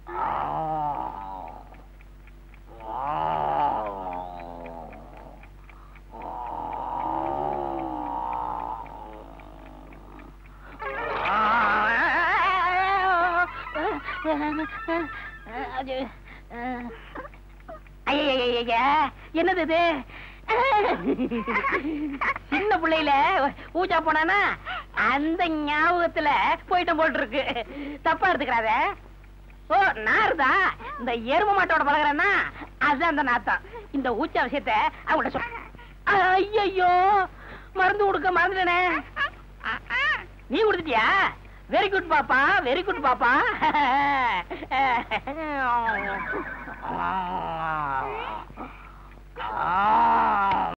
அது, ஐயையையைய, என்னது இது சின்ன பிள்ளையில பூஜா போனானா அந்த ஞாபகத்துல போயிட்டம் போட்டு இருக்கு தப்பா எடுத்துக்கிறாத ஓ நாருதா இந்த எரும மாட்டோட பழகுறேன்னா அதுதான் அந்த நாத்தம் இந்த ஊச்சா விஷயத்த அவங்கள்ட்ட சொல் ஐயோ மருந்து கொடுக்க மறந்துட்டேனே நீ கொடுத்துட்டியா வெரி குட் பாப்பா வெரி குட் பாப்பா ஆ